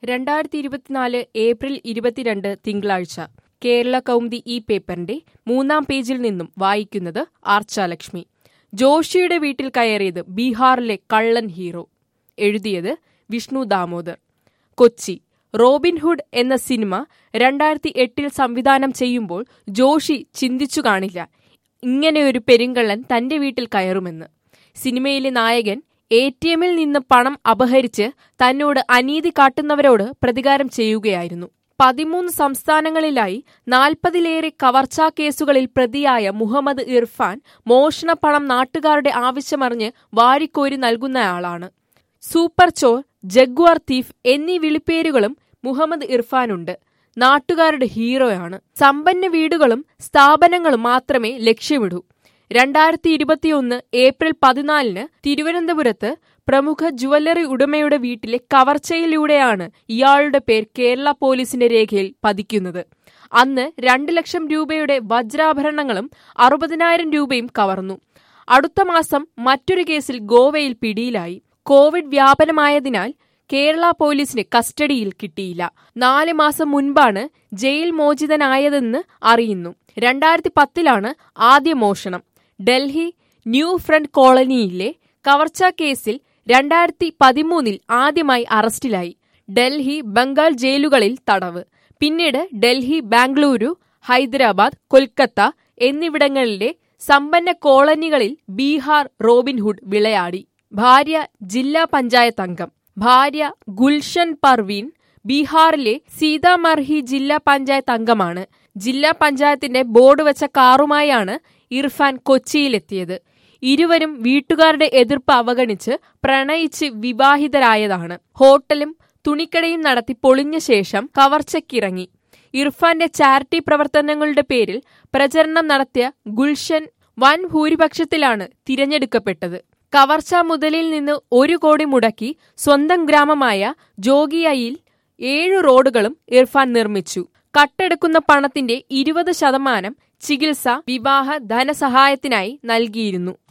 രണ്ടായിരത്തി ഇരുപത്തിനാല് ഏപ്രിൽ ഇരുപത്തിരണ്ട് തിങ്കളാഴ്ച കേരള കൗമുദി ഈ പേപ്പറിന്റെ മൂന്നാം പേജിൽ നിന്നും വായിക്കുന്നത് ആർച്ചാലക്ഷ്മി ജോഷിയുടെ വീട്ടിൽ കയറിയത് ബീഹാറിലെ കള്ളൻ ഹീറോ എഴുതിയത് വിഷ്ണു ദാമോദർ കൊച്ചി റോബിൻഹുഡ് എന്ന സിനിമ രണ്ടായിരത്തി എട്ടിൽ സംവിധാനം ചെയ്യുമ്പോൾ ജോഷി ചിന്തിച്ചു കാണില്ല ഇങ്ങനെയൊരു പെരുങ്കള്ളൻ തന്റെ വീട്ടിൽ കയറുമെന്ന് സിനിമയിലെ നായകൻ എ ടി എമ്മിൽ നിന്ന് പണം അപഹരിച്ച് തന്നോട് അനീതി കാട്ടുന്നവരോട് പ്രതികാരം ചെയ്യുകയായിരുന്നു പതിമൂന്ന് സംസ്ഥാനങ്ങളിലായി നാൽപ്പതിലേറെ കവർച്ചാ കേസുകളിൽ പ്രതിയായ മുഹമ്മദ് ഇർഫാൻ മോഷണപ്പണം നാട്ടുകാരുടെ ആവശ്യമറിഞ്ഞ് വാരിക്കോരി നൽകുന്നയാളാണ് സൂപ്പർ ചോർ ജഗ്വാർ തീഫ് എന്നീ വിളിപ്പേരുകളും മുഹമ്മദ് ഇർഫാനുണ്ട് നാട്ടുകാരുടെ ഹീറോയാണ് സമ്പന്ന വീടുകളും സ്ഥാപനങ്ങളും മാത്രമേ ലക്ഷ്യമിടൂ രണ്ടായിരത്തി ഇരുപത്തിയൊന്ന് ഏപ്രിൽ പതിനാലിന് തിരുവനന്തപുരത്ത് പ്രമുഖ ജുവല്ലറി ഉടമയുടെ വീട്ടിലെ കവർച്ചയിലൂടെയാണ് ഇയാളുടെ പേർ കേരള പോലീസിന്റെ രേഖയിൽ പതിക്കുന്നത് അന്ന് രണ്ട് ലക്ഷം രൂപയുടെ വജ്രാഭരണങ്ങളും അറുപതിനായിരം രൂപയും കവർന്നു അടുത്ത മാസം മറ്റൊരു കേസിൽ ഗോവയിൽ പിടിയിലായി കോവിഡ് വ്യാപനമായതിനാൽ കേരള പോലീസിന് കസ്റ്റഡിയിൽ കിട്ടിയില്ല നാല് മാസം മുൻപാണ് ജയിൽ മോചിതനായതെന്ന് അറിയുന്നു രണ്ടായിരത്തി പത്തിലാണ് ആദ്യ മോഷണം ഡൽഹി ന്യൂ ഫ്രണ്ട് കോളനിയിലെ കവർച്ചാ കേസിൽ രണ്ടായിരത്തി പതിമൂന്നിൽ ആദ്യമായി അറസ്റ്റിലായി ഡൽഹി ബംഗാൾ ജയിലുകളിൽ തടവ് പിന്നീട് ഡൽഹി ബാംഗ്ലൂരു ഹൈദരാബാദ് കൊൽക്കത്ത എന്നിവിടങ്ങളിലെ സമ്പന്ന കോളനികളിൽ ബീഹാർ റോബിൻഹുഡ് വിളയാടി ഭാര്യ ജില്ലാ പഞ്ചായത്ത് അംഗം ഭാര്യ ഗുൽഷൻ പർവീൻ ബീഹാറിലെ സീതാമർഹി ജില്ലാ പഞ്ചായത്ത് അംഗമാണ് ജില്ലാ പഞ്ചായത്തിന്റെ ബോർഡ് വെച്ച കാറുമായാണ് ഇർഫാൻ കൊച്ചിയിലെത്തിയത് ഇരുവരും വീട്ടുകാരുടെ എതിർപ്പ് അവഗണിച്ച് പ്രണയിച്ച് വിവാഹിതരായതാണ് ഹോട്ടലും തുണിക്കടയും നടത്തി പൊളിഞ്ഞ ശേഷം കവർച്ചയ്ക്കിറങ്ങി ഇർഫാന്റെ ചാരിറ്റി പ്രവർത്തനങ്ങളുടെ പേരിൽ പ്രചരണം നടത്തിയ ഗുൽഷൻ വൻ ഭൂരിപക്ഷത്തിലാണ് തിരഞ്ഞെടുക്കപ്പെട്ടത് കവർച്ച മുതലിൽ നിന്ന് ഒരു കോടി മുടക്കി സ്വന്തം ഗ്രാമമായ ജോഗിയയിൽ ഏഴു റോഡുകളും ഇർഫാൻ നിർമ്മിച്ചു കട്ടെടുക്കുന്ന പണത്തിന്റെ ഇരുപത് ശതമാനം ചികിത്സ വിവാഹ ധനസഹായത്തിനായി നൽകിയിരുന്നു